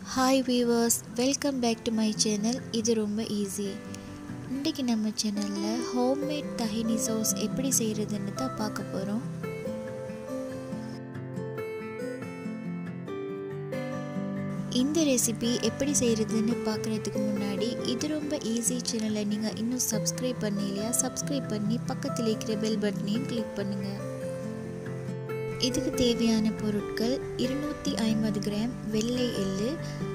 hi viewers welcome back to my channel இது ரொம்ப easy இன்றைக்கி நம்ம சேனலில் ஹோம்மேட் தஹினி சோஸ் எப்படி செய்கிறதுன்னு தான் பார்க்க போகிறோம் இந்த ரெசிபி எப்படி செய்கிறதுன்னு பார்க்குறதுக்கு முன்னாடி இது ரொம்ப ஈஸி சேனலை நீங்கள் இன்னும் சப்ஸ்கிரைப் பண்ணலையா சப்ஸ்கிரைப் பண்ணி பக்கத்தில் இருக்கிற பெல் பட்டனையும் கிளிக் பண்ணுங்கள் இதுக்கு தேவையான பொருட்கள் இருநூற்றி ஐம்பது கிராம் வெள்ளை எள்ளு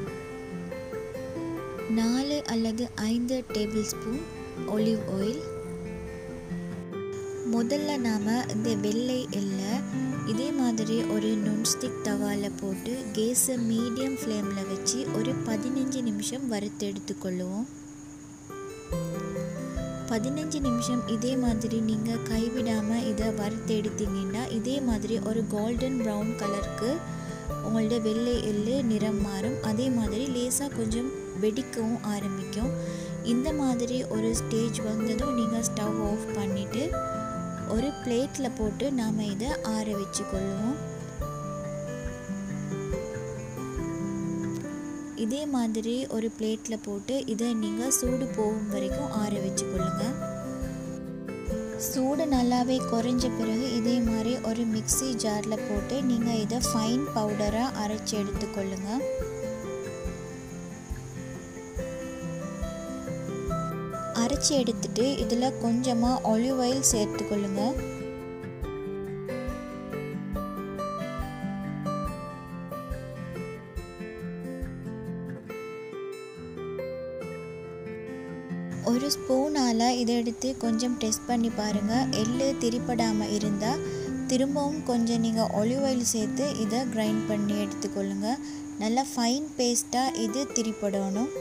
நாலு அல்லது ஐந்து டேபிள் ஸ்பூன் ஒலிவ் ஆயில் முதல்ல நாம் இந்த வெள்ளை எள்ளை இதே மாதிரி ஒரு நொன்ஸ்டிக் தவாவில் போட்டு கேஸை மீடியம் ஃப்ளேமில் வச்சு ஒரு பதினஞ்சு நிமிஷம் வறுத்து எடுத்துக்கொள்ளுவோம் பதினஞ்சு நிமிஷம் இதே மாதிரி நீங்கள் கைவிடாமல் இதை வறுத்து எடுத்தீங்கன்னா இதே மாதிரி ஒரு கோல்டன் ப்ரௌன் கலருக்கு உங்களோட வெள்ளை எள்ளு நிறம் மாறும் அதே மாதிரி லேசாக கொஞ்சம் வெடிக்கவும் ஆரம்பிக்கும் இந்த மாதிரி ஒரு ஸ்டேஜ் வந்ததும் நீங்கள் ஸ்டவ் ஆஃப் பண்ணிவிட்டு ஒரு பிளேட்டில் போட்டு நாம் இதை ஆற வச்சு கொள்ளுவோம் இதே மாதிரி ஒரு பிளேட்டில் போட்டு இதை நீங்கள் சூடு போகும் வரைக்கும் ஆற வச்சு கொள்ளுங்க சூடு நல்லாவே குறைஞ்ச பிறகு இதே மாதிரி ஒரு மிக்சி ஜாரில் போட்டு நீங்கள் இதை ஃபைன் பவுடராக அரைச்சி எடுத்துக்கொள்ளுங்க அரைச்சி எடுத்துட்டு இதில் கொஞ்சமாக ஒலிவ் ஆயில் சேர்த்துக்கொள்ளுங்க ஒரு ஸ்பூனால் இதை எடுத்து கொஞ்சம் டெஸ்ட் பண்ணி பாருங்கள் எள்ளு திரிப்படாமல் இருந்தால் திரும்பவும் கொஞ்சம் நீங்கள் ஒலிவ் ஆயில் சேர்த்து இதை கிரைண்ட் பண்ணி எடுத்துக்கொள்ளுங்க நல்லா ஃபைன் பேஸ்ட்டாக இது திரிப்படணும்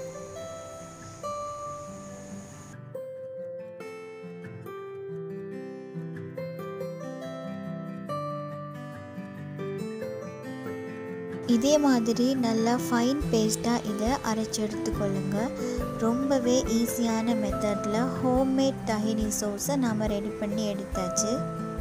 இதே மாதிரி நல்லா ஃபைன் பேஸ்ட்டாக இதை அரைச்சி எடுத்துக்கொள்ளுங்க ரொம்பவே ஈஸியான மெத்தடில் ஹோம்மேட் தஹினி சோஸை நாம் ரெடி பண்ணி எடுத்தாச்சு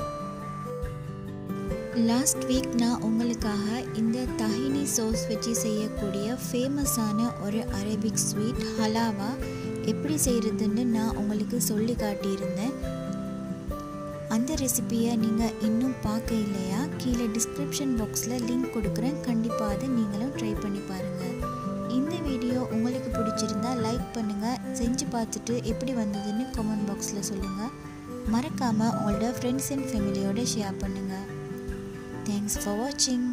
லாஸ்ட் வீக் நான் உங்களுக்காக இந்த தஹினி சோஸ் வச்சு செய்யக்கூடிய ஃபேமஸான ஒரு அரபிக் ஸ்வீட் ஹலாவா எப்படி செய்கிறதுன்னு நான் உங்களுக்கு சொல்லி காட்டியிருந்தேன் அந்த ரெசிப்பியை நீங்கள் இன்னும் பார்க்க இல்லையா கீழே டிஸ்கிரிப்ஷன் பாக்ஸில் லிங்க் கொடுக்குறேன் கண்டிப்பாக அதை நீங்களும் ட்ரை பண்ணி பாருங்கள் இந்த வீடியோ உங்களுக்கு பிடிச்சிருந்தா லைக் பண்ணுங்கள் செஞ்சு பார்த்துட்டு எப்படி வந்ததுன்னு கமெண்ட் பாக்ஸில் சொல்லுங்கள் மறக்காமல் உங்களோட ஃப்ரெண்ட்ஸ் அண்ட் ஃபேமிலியோட ஷேர் பண்ணுங்கள் தேங்க்ஸ் ஃபார் வாட்சிங்